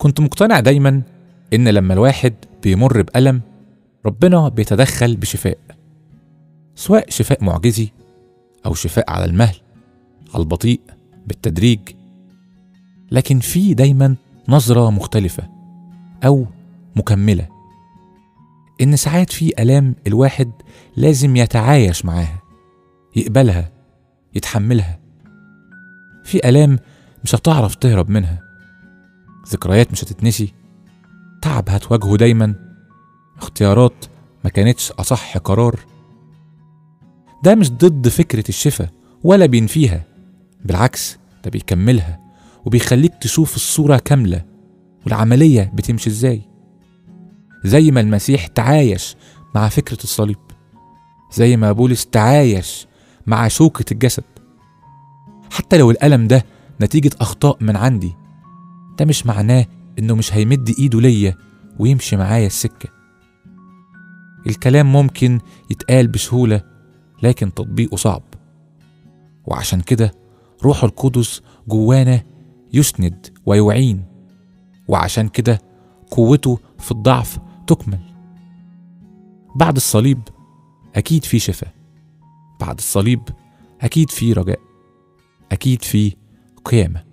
كنت مقتنع دايما إن لما الواحد بيمر بألم ربنا بيتدخل بشفاء سواء شفاء معجزي أو شفاء على المهل على البطيء بالتدريج لكن في دايما نظرة مختلفة أو مكملة إن ساعات في آلام الواحد لازم يتعايش معاها يقبلها يتحملها في آلام مش هتعرف تهرب منها ذكريات مش هتتنسي تعب هتواجهه دايما اختيارات ما كانتش أصح قرار ده مش ضد فكرة الشفا ولا بينفيها بالعكس ده بيكملها وبيخليك تشوف الصورة كاملة والعملية بتمشي ازاي زي ما المسيح تعايش مع فكرة الصليب زي ما بولس تعايش مع شوكة الجسد حتى لو الألم ده نتيجة أخطاء من عندي ده مش معناه إنه مش هيمد إيده ليا ويمشي معايا السكة الكلام ممكن يتقال بسهولة لكن تطبيقه صعب وعشان كده روح القدس جوانا يسند ويعين وعشان كده قوته في الضعف تكمل بعد الصليب أكيد في شفاء بعد الصليب أكيد في رجاء أكيد في قيامة